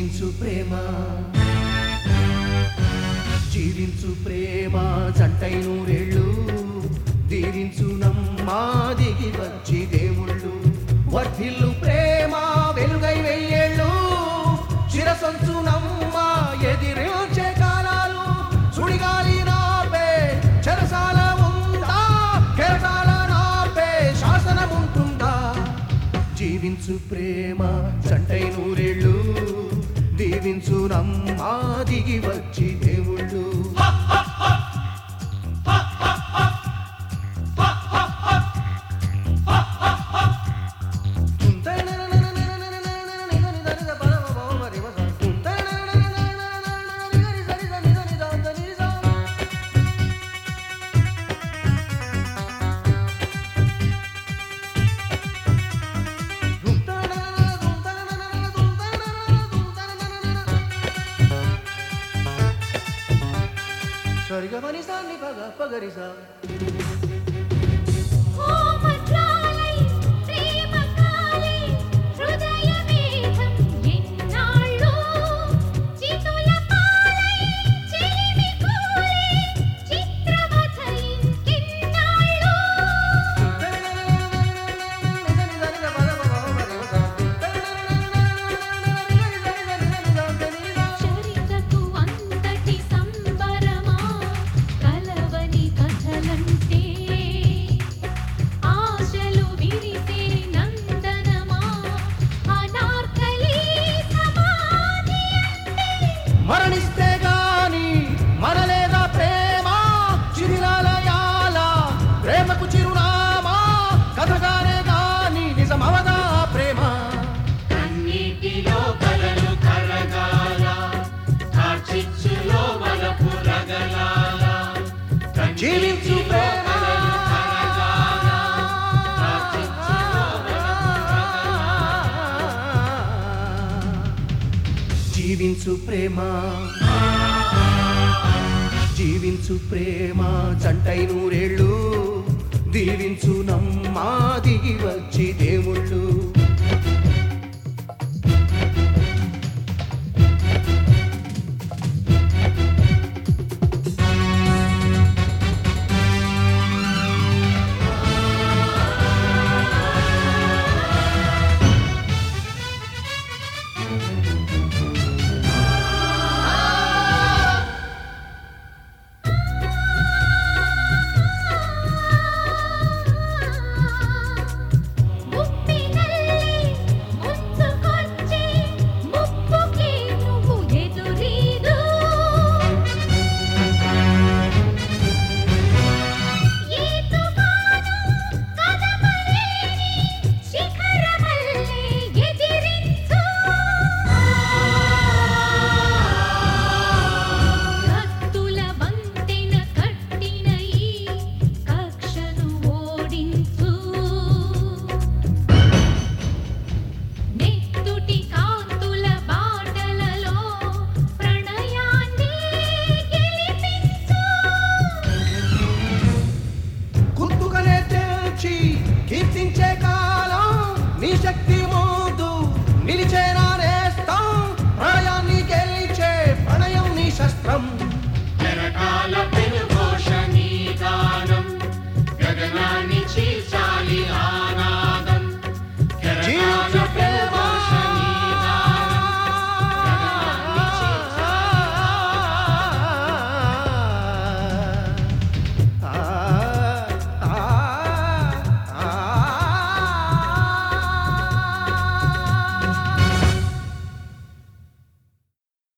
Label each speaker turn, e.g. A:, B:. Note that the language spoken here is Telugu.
A: జీవించు ప్రేమ జీవించు ప్రేమ జంటై నూరేళ్ళు దీవించు నమ్మా దిగి వచ్చి దేవుళ్ళు వర్ధిల్లు ప్రేమ వెలుగై వెయ్యేళ్ళు చిరసొంచు నమ్మా ఎదిరించే కాలాలు సుడిగాలి నాపే చెరసాల ఉందా కెరటాల నాపే శాసనం ఉంటుందా జీవించు ప్రేమ జంటై నూరేళ్ళు దీవించు నమ్మా దిగి వచ్చి దేవుళ్ళు సరిగా మనిసా ని పగ పగరిసా
B: కోమట్లాలై ప్రేమకాలై హృదయమేఘం ఎన్నాళ్ళు చితుల పాలై చెలిమి కూలై చిత్రవథ ఇంకెన్నాళ్ళు చరితకు అంతటి సంబరమా కలవని కథలంటే ఆశలు విరిసే నందనమా అనార్కలి సమాధి అంటే
A: మరణిస్తే గాని మరలేదా ప్రేమ చిరులాలయాల ప్రేమకు చిరునామా కథగానే గాని నిజమవదా ప్రేమ
C: కన్నీటిలో కలలు కరగాల కార్చిచ్చులో వలపు రగలాల
A: జీవించు
C: కన్నీటిలో
A: ప్రేమ
C: కలలు కరగాల కార్చిచ్చులో
A: జీవించు ప్రేమ జీవించు ప్రేమ జంటై నూరేళ్ళు దీవించు నమ్మా దిగి వచ్చి దేవుళ్ళు
B: ముప్పినల్లి ముంచుకొచ్చి ముప్పుకి నువ్వు ఎదురీదు ఈ తుఫాను కదపలేని శిఖరమల్లే ఎదిరించు కత్తుల వంతెన కట్టిన ఈ కక్షను ఓడించు నెత్తుటి కాంతుల బాటలలో ప్రణయాన్ని గెలిపించు
A: గుర్తుకనే తెల్చి కీర్తించే కాలం నీ శక్తి మోదు నిలిచేన